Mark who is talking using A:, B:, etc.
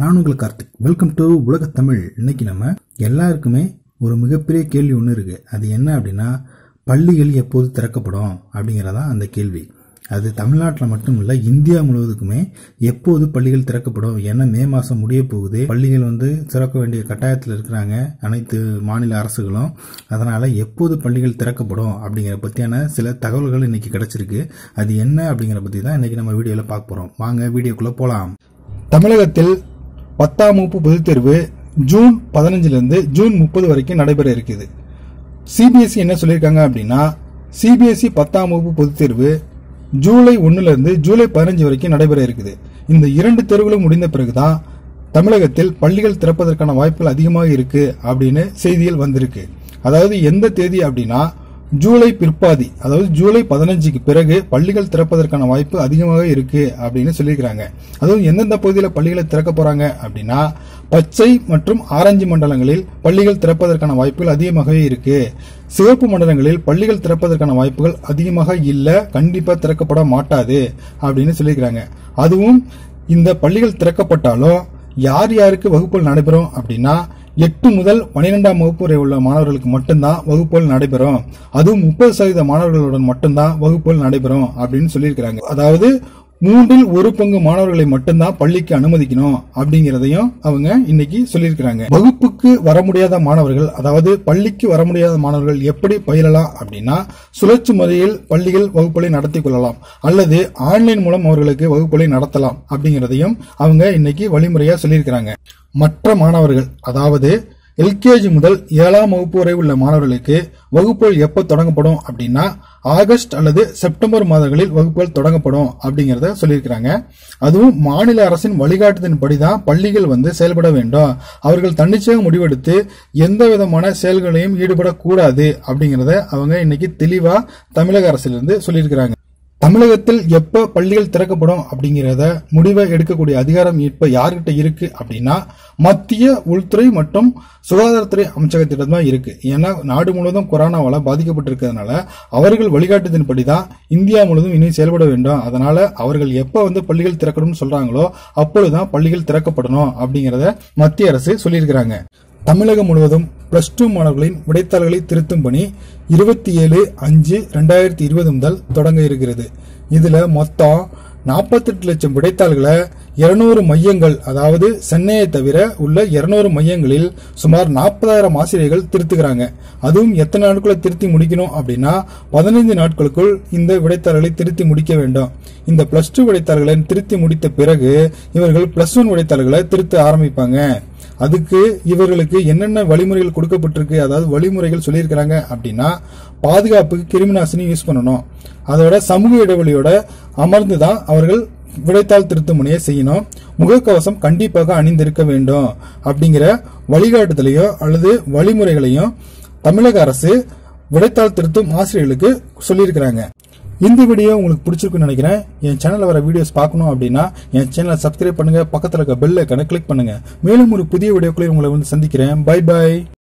A: நான் உங்கள் Karthik welcome to உலக தமிழ் இன்னைக்கு நம்ம எல்லாருக்குமே ஒரு மிகப்பெரிய கேள்வி ஒன்று இருக்கு அது என்ன அப்படின்னா பள்ளிகள் எப்போது திறக்கப்படும் அப்படிங்கிறதான் அந்த கேள்வி அது தமிழ்நாட்டில் மட்டும் இல்லை இந்தியா முழுவதுக்குமே எப்போது பள்ளிகள் திறக்கப்படும் ஏன்னா மே மாதம் முடிய போகுது பள்ளிகள் வந்து திறக்க வேண்டிய கட்டாயத்தில் இருக்கிறாங்க அனைத்து மாநில அரசுகளும் அதனால் எப்போது பள்ளிகள் திறக்கப்படும் அப்படிங்கிற பற்றியான சில தகவல்கள் இன்னைக்கு கிடைச்சிருக்கு அது என்ன அப்படிங்கிற பற்றி தான் இன்னைக்கு நம்ம வீடியோவில் பார்க்க போகிறோம் வாங்க வீடியோக்குள்ளே போகலாம்
B: தமிழகத்தில் பத்தாம் வகுப்பு பொதுத் தேர்வு ஜூன் பதினஞ்சிலிருந்து ஜூன் முப்பது வரைக்கும் நடைபெற இருக்குது சிபிஎஸ்இ என்ன சொல்லியிருக்காங்க அப்படின்னா சிபிஎஸ்இ பத்தாம் வகுப்பு பொதுத் தேர்வு ஜூலை ஒன்னுல இருந்து ஜூலை பதினஞ்சு வரைக்கும் நடைபெற இருக்குது இந்த இரண்டு தேர்வுகளும் முடிந்த பிறகுதான் தமிழகத்தில் பள்ளிகள் திறப்பதற்கான வாய்ப்புகள் அதிகமாக இருக்கு அப்படின்னு செய்திகள் வந்திருக்கு அதாவது எந்த தேதி அப்படின்னா ஜூலை பிற்பாதி அதாவது ஜூலை பதினஞ்சுக்கு பிறகு பள்ளிகள் திறப்பதற்கான வாய்ப்பு அதிகமாக இருக்கு அப்படின்னு சொல்லியிருக்கிறாங்க அதுவும் எந்தெந்த பகுதியில் பள்ளிகளை திறக்க போறாங்க அப்படின்னா பச்சை மற்றும் ஆரஞ்சு மண்டலங்களில் பள்ளிகள் திறப்பதற்கான வாய்ப்புகள் அதிகமாகவே இருக்கு சிவப்பு மண்டலங்களில் பள்ளிகள் திறப்பதற்கான வாய்ப்புகள் அதிகமாக இல்லை கண்டிப்பா திறக்கப்பட மாட்டாது அப்படின்னு சொல்லியிருக்கிறாங்க அதுவும் இந்த பள்ளிகள் திறக்கப்பட்டாலும் யார் யாருக்கு வகுப்புகள் நடைபெறும் அப்படின்னா எட்டு முதல் பனிரெண்டாம் வகுப்பு வரை உள்ள மாணவர்களுக்கு மட்டும்தான் வகுப்புகள் நடைபெறும் அதுவும் முப்பது சதவீத மாணவர்களுடன் மட்டும்தான் வகுப்புகள் நடைபெறும் அப்படின்னு சொல்லியிருக்கிறாங்க அதாவது மூன்றில் ஒரு பங்கு மாணவர்களை மட்டும்தான் பள்ளிக்கு அனுமதிக்கணும் அப்படிங்கறதையும் அவங்க இன்னைக்கு சொல்லியிருக்கிறாங்க வகுப்புக்கு வர முடியாத மாணவர்கள் அதாவது பள்ளிக்கு வர முடியாத மாணவர்கள் எப்படி பயிலலாம் அப்படின்னா சுழற்சி முறையில் பள்ளிகள் வகுப்புகளை நடத்தி கொள்ளலாம் அல்லது ஆன்லைன் மூலம் அவர்களுக்கு வகுப்புகளை நடத்தலாம் அப்படிங்கறதையும் அவங்க இன்னைக்கு வழிமுறையா சொல்லியிருக்கிறாங்க மற்ற மாணவர்கள் அதாவது எல்கேஜி முதல் ஏழாம் வகுப்பு வரை உள்ள மாணவர்களுக்கு வகுப்புகள் எப்போ தொடங்கப்படும் அப்படின்னா ஆகஸ்ட் அல்லது செப்டம்பர் மாதங்களில் வகுப்புகள் தொடங்கப்படும் அப்படிங்கறத சொல்லியிருக்கிறாங்க அதுவும் மாநில அரசின் வழிகாட்டுதலின்படி தான் பள்ளிகள் வந்து செயல்பட வேண்டும் அவர்கள் தன்னிச்சையாக முடிவெடுத்து எந்த விதமான செயல்களையும் ஈடுபடக்கூடாது அப்படிங்கறத அவங்க இன்னைக்கு தெளிவா தமிழக அரசிலிருந்து சொல்லியிருக்கிறாங்க தமிழகத்தில் எப்ப பள்ளிகள் திறக்கப்படும் அப்படிங்கிறத முடிவை எடுக்கக்கூடிய அதிகாரம் இப்ப யார்கிட்ட இருக்கு அப்படின்னா மத்திய உள்துறை மற்றும் சுகாதாரத்துறை அமைச்சகத்திடம் தான் இருக்கு ஏன்னா நாடு முழுவதும் கொரோனாவால பாதிக்கப்பட்டிருக்கிறதுனால அவர்கள் வழிகாட்டுதலின்படி தான் இந்தியா முழுவதும் இனி செயல்பட வேண்டும் அதனால அவர்கள் எப்ப வந்து பள்ளிகள் திறக்கணும்னு சொல்றாங்களோ அப்பொழுதுதான் பள்ளிகள் திறக்கப்படணும் அப்படிங்கறத மத்திய அரசு சொல்லியிருக்கிறாங்க தமிழகம் முழுவதும் பிளஸ் டூ மாணவர்களின் விடைத்தாள்களை திருத்தும் பணி இருபத்தி ஏழு அஞ்சு ரெண்டாயிரத்தி இருபது முதல் தொடங்க இருக்கிறது இதுல மொத்தம் நாற்பத்தெட்டு லட்சம் விடைத்தாள்களை இருநூறு மையங்கள் அதாவது சென்னையை தவிர உள்ள இருநூறு மையங்களில் சுமார் நாற்பதாயிரம் ஆசிரியர்கள் திருத்துகிறாங்க அதுவும் எத்தனை நாட்களை திருத்தி முடிக்கணும் அப்படின்னா பதினைந்து நாட்களுக்குள் இந்த விடைத்தாள்களை திருத்தி முடிக்க வேண்டும் இந்த பிளஸ் டூ விடைத்தாள்களை திருத்தி முடித்த பிறகு இவர்கள் பிளஸ் ஒன் விடைத்தாள்களை திருத்த ஆரம்பிப்பாங்க அதுக்கு இவர்களுக்கு என்னென்ன வழிமுறைகள் கொடுக்கப்பட்டிருக்கு அதாவது வழிமுறைகள் சொல்லியிருக்கிறாங்க அப்படின்னா பாதுகாப்புக்கு கிருமிநாசினி யூஸ் பண்ணணும் அதோட சமூக இடைவெளியோட அமர்ந்து தான் அவர்கள் விடைத்தாள் திருத்தும் முனையை செய்யணும் முகக்கவசம் கண்டிப்பாக அணிந்திருக்க வேண்டும் அப்படிங்கிற வழிகாட்டுதலையும் அல்லது வழிமுறைகளையும் தமிழக அரசு விடைத்தாள் திருத்தும் ஆசிரியர்களுக்கு சொல்லியிருக்கிறாங்க இந்த வீடியோ உங்களுக்கு பிடிச்சிருக்குன்னு நினைக்கிறேன் என் சேனல்ல வர வீடியோஸ் பார்க்கணும் அப்படின்னா என் சேனலை சப்ஸ்கிரைப் பண்ணுங்க பக்கத்தில் இருக்க பெல் ஐக்கனை கிளிக் பண்ணுங்க மேலும் ஒரு புதிய வீடியோக்களை உங்களை வந்து சந்திக்கிறேன் பை பை